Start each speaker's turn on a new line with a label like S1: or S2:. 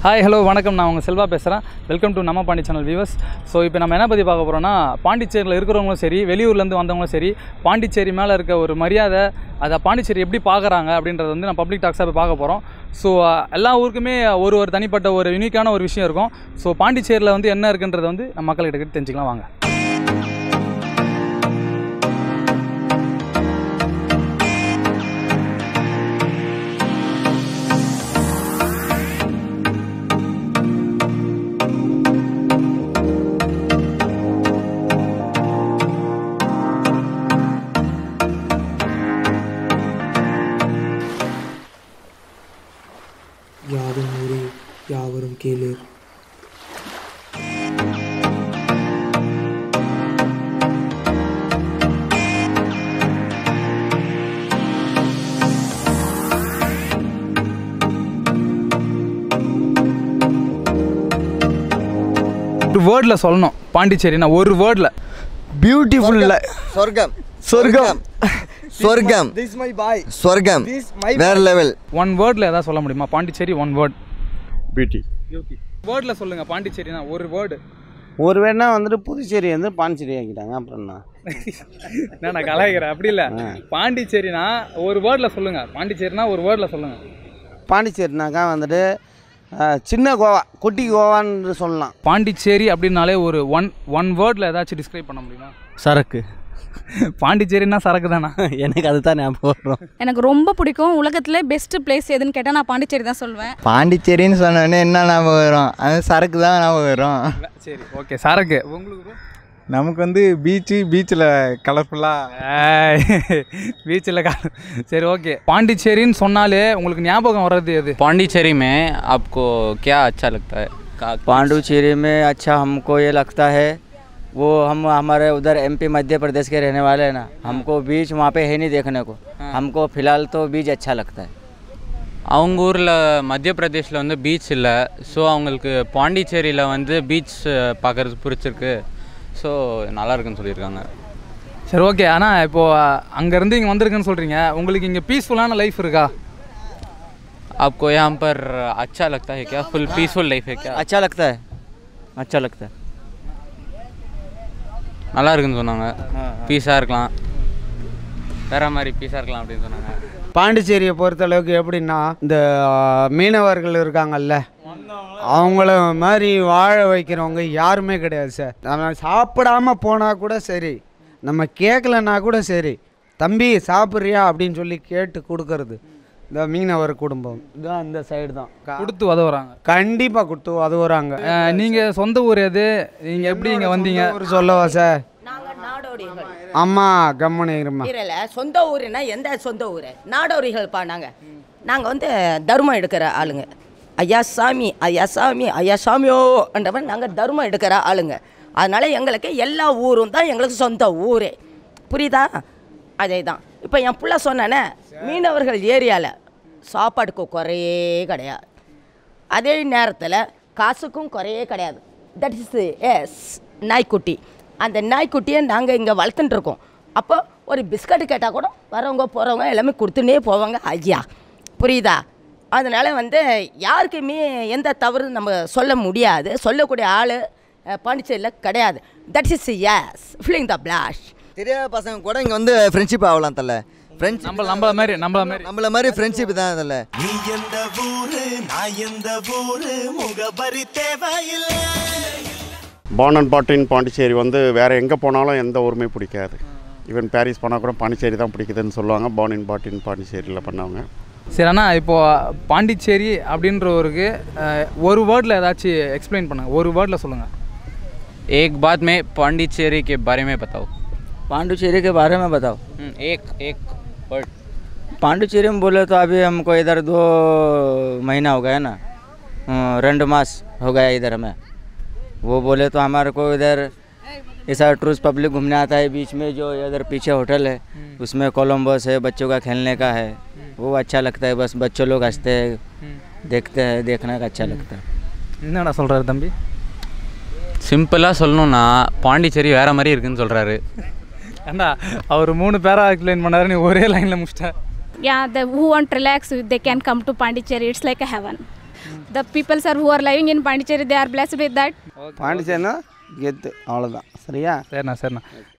S1: Hi hello வணக்கம் நான் உங்கள் செல்வா பேசுகிறேன் வெல்கம் டு நம்ம பாண்டி சேனல் வியூவர்ஸ் ஸோ இப்போ நம்ம என்ன பற்றி பார்க்க போகிறோம்னா பாண்டிச்சேரியில் இருக்கிறவங்களும் சரி வெளியூர்லேருந்து வந்தவங்களும் சரி பாண்டிச்சேரி மேலே இருக்க ஒரு மரியாதை அதை பாண்டிச்சேரி எப்படி பார்க்குறாங்க அப்படின்றத வந்து நான் பப்ளிக் டாக்ஸாக போய் பார்க்க போகிறோம் ஸோ எல்லா ஊருக்குமே ஒரு ஒரு தனிப்பட்ட ஒரு யூனிக்கான ஒரு விஷயம் இருக்கும் ஸோ பாண்டிச்சேரியில் வந்து என்ன இருக்குன்றதை வந்து நம்ம மக்கள்கிட்ட கேட்டு தெரிஞ்சுக்கலாம் வாங்க
S2: யாதும் ஊரே யாவரும் கேளீர்
S1: ஒரு வேர்டில் சொல்லணும் பாண்டிச்சேரினா ஒரு வேர்டில்
S3: బ్యూటిఫుల్
S4: స్వర్గం
S3: స్వర్గం
S4: స్వర్గం
S2: திஸ் மை பாய்
S4: స్వర్గం
S2: This my
S4: వేరే లెవెల్
S1: ஒன் வேர்டில் எதாவது சொல்ல முடியுமா பாண்டிச்சேரி ஒன் வேர்ட்
S3: பியூட்டி
S1: வேர்டில் சொல்லுங்கள் பாண்டிச்சேரினா ஒரு வேர்டு
S5: ஒரு வேணா வந்துட்டு புதுச்சேரி வந்து பாண்டிச்சேரி ஆக்கிட்டாங்க அப்புறம் என்ன
S1: நான் நான் கலாய்க்கிறேன் அப்படி இல்லை பாண்டிச்சேரினா ஒரு வேர்டில் சொல்லுங்கள் பாண்டிச்சேரினா ஒரு வேர்டில் சொல்லுங்கள்
S5: பாண்டிச்சேரினாக்கா வந்துட்டு அஹ், சின்ன கோவா குட்டி கோவான்னு சொல்லலாம்
S1: பாண்டிச்சேரி அப்படின்னாலே ஒரு ஒன் ஒன் வேர்டில் ஏதாச்சும் டிஸ்கிரைப் பண்ண முடியுமா
S5: சரக்கு
S1: பாண்டிச்சேரினா சரக்கு தானா
S5: எனக்கு அதுதான் ஞாபகம் வரும்
S6: எனக்கு ரொம்ப பிடிக்கும் உலகத்துல பெஸ்ட் பிளேஸ் எதுன்னு கேட்டால் நான் பாண்டிச்சேரி தான் சொல்லுவேன்
S4: பாண்டிச்சேரின்னு சொன்னோடனே என்ன ஞாபகம் வரும் அது சரக்கு தான் ஞாபகம் வரும்
S1: சரி ஓகே சரக்கு உங்களுக்கு
S7: நமக்கு வந்து பீச்சு பீச்சில் கலர்ஃபுல்லாக
S1: பீச்சில் கா சரி ஓகே பாண்டிச்சேரின்னு சொன்னாலே உங்களுக்கு ஞாபகம் வர்றது எது
S8: पांडिचेरी में आपको क्या अच्छा लगता है का-
S3: पांडुचेरी में अच्छा हमको ये लगता है वो हम हमारे उधर एमपी मध्य प्रदेश के रहने वाले हैं ना हमको बीच वहाँ पे है नहीं देखने को हमको फिलहाल तो बीच अच्छा लगता है
S8: அவங்க ஊரில் மத்திய பிரதேஷில் வந்து பீச் இல்லை ஸோ அவங்களுக்கு பாண்டிச்சேரியில் வந்து பீச் பார்க்குறது பிடிச்சிருக்கு ஸோ நல்லா இருக்குன்னு சொல்லியிருக்காங்க
S1: சரி ஓகே ஆனால் இப்போது அங்கேருந்து இங்கே வந்திருக்குன்னு சொல்கிறீங்க உங்களுக்கு இங்கே பீஸ்ஃபுல்லான லைஃப் இருக்கா
S8: आपको यहाँ पर अच्छा लगता है क्या फुल पीसफुल लाइफ है क्या
S3: अच्छा लगता है अच्छा लगता है
S8: நல்லா இருக்குன்னு சொன்னாங்க பீஸாக இருக்கலாம் வேற மாதிரி பீஸாக இருக்கலாம் அப்படின்னு சொன்னாங்க
S5: பாண்டிச்சேரியை பொறுத்தளவுக்கு எப்படின்னா இந்த அஹ், மீனவர்கள் இருக்காங்கல்ல அவங்கள மாதிரி வாழ வைக்கிறவங்க யாருமே கிடையாது சார் நம்ம சாப்பிடாம போனால் கூட சரி நம்ம கேட்கலன்னா கூட சரி தம்பி சாப்பிட்றியா அப்படின்னு சொல்லி கேட்டு கொடுக்கறது இந்த மீனவர் குடும்பம் இதுதான் இந்த சைடு தான்
S1: கொடுத்து உதவுறாங்க
S5: கண்டிப்பாக கொடுத்து உதவுறாங்க
S1: நீங்கள் சொந்த ஊர் எது நீங்கள் எப்படி இங்கே வந்தீங்க
S5: ஒரு சொல்லவா சார்
S9: நாங்கள் நாடோடிகள்
S5: அம்மா கம்முனு இருமா
S9: இதில் சொந்த ஊருனா எந்த சொந்த ஊர் நாடோடிகள்ப்பா நாங்கள் நாங்கள் வந்து தர்மம் எடுக்கிற ஆளுங்க ஐயா சாமி ஐயா சாமி ஐயா சாமியோன்றவன் நாங்கள் தர்மம் எடுக்கிற ஆளுங்க அதனால எங்களுக்கு எல்லா ஊரும் தான் எங்களுக்கு சொந்த ஊரே புரியுதா அதே தான் இப்போ என் புள்ள சொன்னானே மீனவர்கள் ஏரியாவில் சாப்பாடுக்கு குறையே கிடையாது அதே நேரத்தில் காசுக்கும் குறையே கிடையாது தட் இஸ் எஸ் நாய்க்குட்டி அந்த நாய்க்குட்டியை நாங்கள் இங்கே வளர்த்துட்டு இருக்கோம் அப்போ ஒரு பிஸ்கட் கேட்டால் கூட வரவங்க போகிறவங்க எல்லாமே கொடுத்துனே போவாங்க ஐயா புரியுதா அதனால் வந்து யாருக்குமே எந்த தவறு நம்ம சொல்ல முடியாது சொல்லக்கூடிய ஆள் பாண்டிச்சேரியில் கிடையாது that is yes filling the flash
S4: தெரியாத பசங்க கூட இங்கே வந்து ஃப்ரெண்ட்ஷிப் ஆகலாம் தல ஃப்ரெண்ட்ஸ்
S1: நம்ம நம்மள மாதிரி நம்மள மாதிரி
S4: நம்மள மாதிரி ஃப்ரெண்ட்ஷிப் தான் அதில்
S10: born and brought in Pondicherry வந்து வேறு எங்கே போனாலும் எந்த ஊருமே பிடிக்காது ஈவன் பாரிஸ் போனால் கூட பாண்டிச்சேரி தான் பிடிக்குதுன்னு சொல்லுவாங்க பார்ன் இன் பாட் இன் பாண்டிச்சேரியில் பண்ணவங்க
S1: சரி அண்ணா இப்போது பாண்டிச்சேரி அப்படின்ற ஊருக்கு அஹ், ஒரு வேர்டில் ஏதாச்சும் எக்ஸ்பிளைன் பண்ணுங்கள் ஒரு வேர்டில் சொல்லுங்கள்
S8: एक बात में पांडिचेरी के बारे में बताओ
S3: पांडुचेरी के बारे में बताओ
S8: हम्म, एक एक वर्ड
S3: पांडुचेरी में बोले तो अभी हमको इधर दो महीना हो गया ना अं, रेंड मास हो गया इधर में वो बोले तो हमारे को इधर ऐसा टूरिस्ट पब्लिक घूमने आता है बीच में जो इधर पीछे होटल है उसमें कोलम्बस है बच्चों का खेलने का है वो अच्छा लगता है बस बच्चों लोग हंसते हैं देखते हैं देखने का अच्छा लगता है
S1: என்னடா சொல்கிறாரு தம்பி
S8: சிம்பிளாக சொல்லணும்னா பாண்டிச்சேரி வேற மாதிரி இருக்குன்னு சொல்கிறாரு
S1: ஏண்டா அவர் மூணு பேரா எக்ஸ்பிளைன் பண்ணாரு நீ ஒரே லைனில் முடிச்சிட்ட
S6: Yeah, the who want relax, they can come to Pondicherry. It's like a heaven. The peoples are who are living in Pondicherry, they are blessed with that.
S5: பாண்டிச்சேரினா கெத்து அவ்வளோதான் சரியா
S1: சரிண்ணா சரிண்ணா